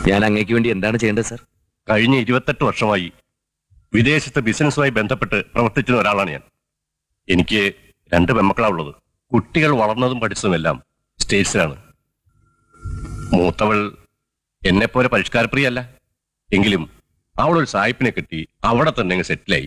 ഞാൻ അങ്ങേക്ക് വേണ്ടി എന്താണ് ചെയ്യേണ്ടത് സാർ കഴിഞ്ഞ ഇരുപത്തെട്ട് വർഷമായി വിദേശത്ത് ബിസിനസ്സുമായി ബന്ധപ്പെട്ട് പ്രവർത്തിച്ചിരുന്ന ഒരാളാണ് ഞാൻ എനിക്ക് രണ്ട് പെമ്മക്കളാ ഉള്ളത് കുട്ടികൾ വളർന്നതും പഠിച്ചതുമെല്ലാം സ്റ്റേറ്റ്സിലാണ് മൂത്തവൾ എന്നെപ്പോലെ പരിഷ്കാരപ്രിയല്ല എങ്കിലും അവളൊരു സായിപ്പിനെ കിട്ടി അവിടെ തന്നെ അങ്ങ് സെറ്റിലായി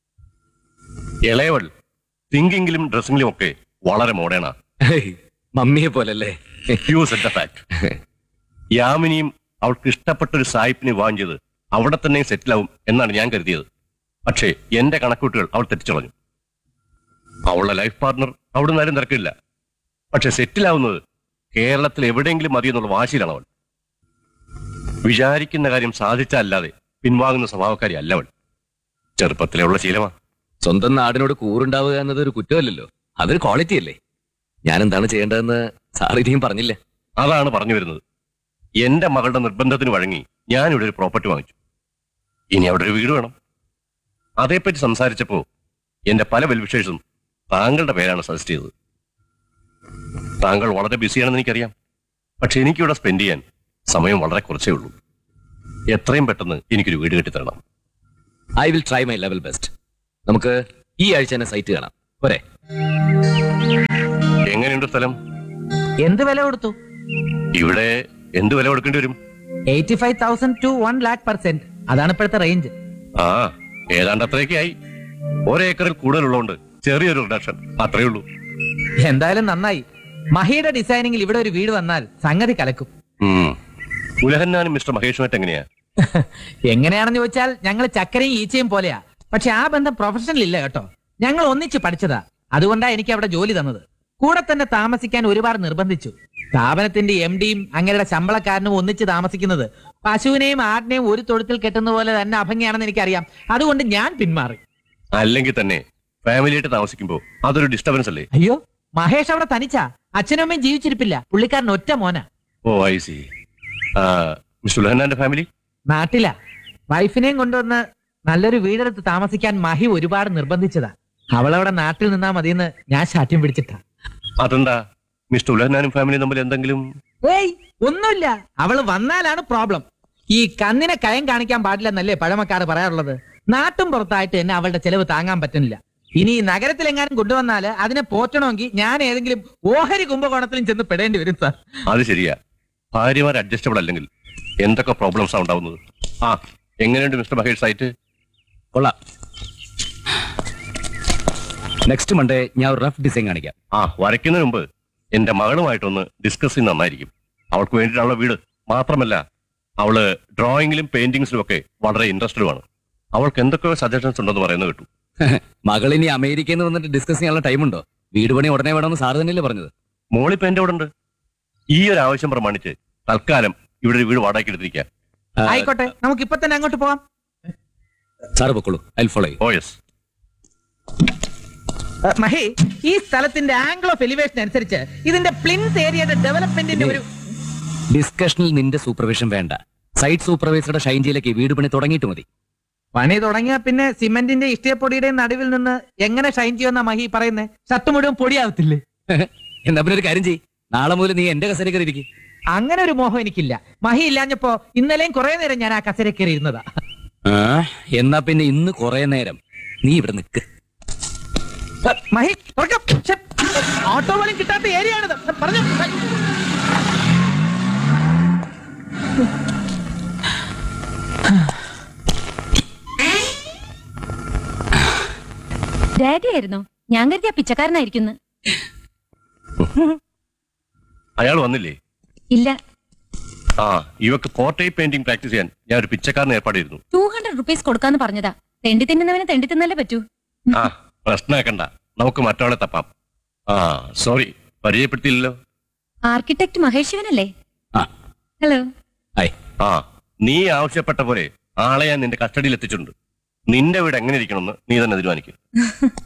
ഇളയവൾ തിങ്കിങ്ങിലും ഡ്രസ്സിങ്ങിലും ഒക്കെ വളരെ മോഡേണാ ഹേയ്, മമ്മിയെ പോലല്ലേ യു സെറ്റ് ഫാക്ട് യാമിനിയും അവൾക്ക് ഇഷ്ടപ്പെട്ട ഒരു സായിപ്പിനെ വാങ്ങിയത് അവിടെ തന്നെ സെറ്റിലാവും എന്നാണ് ഞാൻ കരുതിയത് പക്ഷേ എന്റെ കണക്കൂട്ടുകൾ അവൾ തെറ്റിച്ചളഞ്ഞു അവളുടെ ലൈഫ് പാർട്ണർ അവിടെ നിന്ന് ആരും തിരക്കില്ല പക്ഷെ സെറ്റിലാവുന്നത് കേരളത്തിൽ എവിടെയെങ്കിലും മതി എന്നുള്ള വാശിയിലാണ് അവൾ വിചാരിക്കുന്ന കാര്യം സാധിച്ചല്ലാതെ പിൻവാങ്ങുന്ന സ്വഭാവക്കാരി അല്ല അവൾ ചെറുപ്പത്തിലെ ഉള്ള ശീലമാ സ്വന്തം നാടിനോട് കൂറുണ്ടാവുക എന്നത് ഒരു കുറ്റമല്ലല്ലോ അതൊരു ക്വാളിറ്റി അല്ലേ ഞാൻ എന്താണ് ചെയ്യേണ്ടതെന്ന് സാർ ഇനിയും പറഞ്ഞില്ല അതാണ് പറഞ്ഞു വരുന്നത് എന്റെ മകളുടെ നിർബന്ധത്തിന് വഴങ്ങി ഞാൻ ഇവിടെ ഒരു പ്രോപ്പർട്ടി വാങ്ങിച്ചു ഇനി അവിടെ ഒരു വീട് വേണം അതേപ്പറ്റി സംസാരിച്ചപ്പോ എന്റെ പല വെൽവിഷേഴ്സും താങ്കളുടെ പേരാണ് സജസ്റ്റ് ചെയ്തത് താങ്കൾ വളരെ ബിസിയാണെന്ന് എനിക്കറിയാം പക്ഷെ എനിക്കിവിടെ സ്പെൻഡ് ചെയ്യാൻ സമയം വളരെ കുറച്ചേ ഉള്ളൂ എത്രയും പെട്ടെന്ന് എനിക്കൊരു വീട് കെട്ടിത്തരണം I will try my level best നമുക്ക് ഈ ആഴ്ച തന്നെ സൈറ്റ് കാണാം പോരെ എങ്ങനെയുണ്ട് സ്ഥലം എന്ത് വില കൊടുത്തു ഇവിടെ എന്ത് വില കൊടുക്കേണ്ടി വരും eighty five thousand to one lakh percent അതാണ് ഇപ്പോഴത്തെ റേഞ്ച് ആ ഏതാണ്ട് അത്രയൊക്കെ ആയി ഒരേക്കറിൽ കൂടുതലുള്ളതുകൊണ്ട് ചെറിയൊരു റിഡക്ഷൻ അത്രയേ ഉള്ളൂ എന്തായാലും നന്നായി മഹിയുടെ ഡിസൈനിങ്ങിൽ ഇവിടെ ഒരു വീട് വന്നാൽ സംഗതി കലക്കും ഉം. ഉലഹന്നാനും മിസ്റ്റർ മഹേഷുമായിട്ട് എങ്ങനെയാ എങ്ങനെയാണെന്ന് ചോദിച്ചാൽ ഞങ്ങൾ ചക്കരയും ഈച്ചയും പോലെയാ പക്ഷെ ആ ബന്ധം പ്രൊഫഷണൽ ഇല്ല കേട്ടോ ഞങ്ങൾ ഒന്നിച്ച് പഠിച്ചതാ അതുകൊണ്ടാ എനിക്ക് അവിടെ ജോലി തന്നത് കൂടെ തന്നെ താമസിക്കാൻ ഒരുപാട് നിർബന്ധിച്ചു സ്ഥാപനത്തിന്റെ എം ഡിയും അങ്ങയുടെ ശമ്പളക്കാരനും ഒന്നിച്ച് താമസിക്കുന്നത് പശുവിനെയും ആടിനെയും ഒരു തൊഴുത്തിൽ കെട്ടുന്ന പോലെ തന്നെ അഭംഗിയാണെന്ന് എനിക്കറിയാം അതുകൊണ്ട് ഞാൻ പിന്മാറി അല്ലെങ്കിൽ തന്നെ ഫാമിലിയായിട്ട് താമസിക്കുമ്പോ അതൊരു ഡിസ്റ്റർബൻസ് അല്ലേ അയ്യോ മഹേഷ് അവിടെ തനിച്ചാ അച്ഛനും അമ്മയും ജീവിച്ചിരിപ്പില്ല പുള്ളിക്കാരൻ ഒറ്റ മോന ഓ ഐ സി മിസ്റ്റർ ഉലഹന്നാന്റെ ഫാമിലി നാട്ടിലാ വൈഫിനെയും കൊണ്ടുവന്ന് നല്ലൊരു വീടെടുത്ത് താമസിക്കാൻ മഹി ഒരുപാട് നിർബന്ധിച്ചതാ അവളവിടെ നാട്ടിൽ നിന്നാ മതിയെന്ന് ഞാൻ ശാഠ്യം പിടിച്ചിട്ടാ അതെന്താ മിസ്റ്റർ ഉലഹന്നാനും ഫാമിലിയും തമ്മിൽ എന്തെങ്കിലും ഏയ് ഒന്നുമില്ല അവള് വന്നാലാണ് പ്രോബ്ലം ഈ കണ്ണിനെ കയം കാണിക്കാൻ പാടില്ലെന്നല്ലേ പഴമക്കാർ പറയാറുള്ളത് നാട്ടും പുറത്തായിട്ട് എന്നെ അവളുടെ ചെലവ് താങ്ങാൻ പറ്റുന്നില്ല ഇനി ഈ നഗരത്തിലെങ്ങാനും കൊണ്ടുവന്നാല് അതിനെ പോറ്റണമെങ്കിൽ ഞാൻ ഏതെങ്കിലും ഓഹരി കുംഭകോണത്തിലും ചെന്ന് പെടേണ്ടി വരും സാർ അത് ശരിയാ ഭാര്യമാർ അഡ്ജസ്റ്റബിൾ അല്ലെങ്കിൽ എന്തൊക്കെ പ്രോബ്ലംസ് ഉണ്ടാവുന്നത് ആ എങ്ങനെയുണ്ട് മിസ്റ്റർ മഹേഷ് സൈറ്റ് കൊള്ളാം നെക്സ്റ്റ് മൺഡേ ഞാൻ ഒരു റഫ് ഡിസൈൻ കാണിക്കാം ആ വരയ്ക്കുന്നതിന് മുമ്പ് എന്റെ മകളുമായിട്ടൊന്ന് ഡിസ്കസ് ചെയ്യുന്ന നന്നായിരിക്കും അവൾക്ക് വേണ്ടിയിട്ടുള്ള വീട് മാത്രമല്ല അവള് ഡ്രോയിങ്ങിലും പെയിന്റിങ്സിലും ഒക്കെ വളരെ ഇൻട്രസ്റ്റഡുമാണ് അവൾക്ക് എന്തൊക്കെ സജഷൻസ് ഉണ്ടെന്ന് പറയുന്നത് കേട്ടു മകളിനി അമേരിക്കയിൽ നിന്ന് വന്നിട്ട് ഡിസ്കസ് ചെയ്യാനുള്ള ടൈമുണ്ടോ വീട് പണി ഉടനെ വേണമെന്ന് സാറ് തന്നെയല്ലേ പറഞ്ഞത് മോളിപ്പോ എന്റെ അവിടെ ഉണ്ട് ഈ ഒരു ആവശ്യം പ്രമാണിച്ച് തൽക്കാലം ഇവിടെ ഒരു വീട് വാടകയ്ക്ക് എടുത്തിരിക്കുക ആ, ആയിക്കോട്ടെ നമുക്ക് ഇപ്പൊ തന്നെ അങ്ങോട്ട് പോവാം സാറ് പൊക്കോളൂ ഐ ഫോളോ ഓ യെസ് ഏ, മഹി ഈ സ്ഥലത്തിന്റെ ആംഗിൾ ഓഫ് എലിവേഷൻ അനുസരിച്ച് ഇതിന്റെ പ്ലിൻസ് ഏരിയയുടെ ഡെവലപ്മെന്റിന്റെ ഒരു ഡിസ്കഷനിൽ നിന്റെ സൂപ്പർവിഷൻ വേണ്ട സൈറ്റ് സൂപ്പർവൈസറുടെ ഷൈൻജിയിലേക്ക് വീട് പണി തുടങ്ങിയിട്ട് മതി പണി തുടങ്ങിയ പിന്നെ സിമെന്റിന്റെ ഇഷ്ടിയപ്പൊടിയുടെയും നടുവിൽ നിന്ന് എങ്ങനെ ഷൈൻ ചെയ്യുമെന്ന മഹി പറയുന്നേ ഷർട്ട് മുഴുവൻ പൊടിയാവത്തില്ലേ എന്നാ പിന്നെ ഒരു കാര്യം ചെയ്യ് നാളെ മുതൽ നീ എന്റെ കസേര കയറി ഇരിക്കും അങ്ങനെ ഒരു മോഹം എനിക്കില്ല മഹി ഇല്ലാഞ്ഞപ്പോ ഇന്നലെയും കുറെ നേരം ഞാൻ ആ കസര കയറി ഇരുന്നതാ എന്നാ പിന്നെ ഇന്ന് കുറെ നേരം നീ ഇവിടെ നിൽക്ക് ഏ, മഹി തുറക്കാം. ശ്ശെ, ഓട്ടോ പോലും കിട്ടാത്ത ഏരിയ ആണിത് പറഞ്ഞു ഡാഡി ആയിരുന്നോ ഞാൻ കരുതിയ പിച്ചക്കാരനായിരിക്കുന്നു അയാൾ വന്നില്ലേ ഇല്ല ആ ഇവക്ക് പോർട്രേറ്റ് പെയിന്റിംഗ് പ്രാക്ടീസ് ചെയ്യാൻ ഞാൻ ഒരു പിച്ചക്കാരനെ ഏർപ്പാട് ചെയ്തിരുന്നു ടൂ ഹൺഡ്രഡ് റുപ്പീസ് കൊടുക്കാന്ന് പറഞ്ഞതാ തെണ്ടി തിന്നുന്നവന് തെണ്ടി തിന്നല്ലേ പറ്റൂ ആ പ്രശ്നമാക്കണ്ട നമുക്ക് മറ്റവളെ തപ്പാം ആ സോറി പരിചയപ്പെടുത്തിയില്ലല്ലോ ആർക്കിടെക്ട് മഹേഷ് ശിവനല്ലേ ആ ഹലോ ഹായ് ആ നീ ആവശ്യപ്പെട്ട പോലെ ആളെ ഞാൻ നിന്റെ കസ്റ്റഡിയിൽ എത്തിച്ചിട്ടുണ്ട് നിന്റെ വീട് എങ്ങനെ ഇരിക്കണമെന്ന് നീ തന്നെ തീരുമാനിക്കും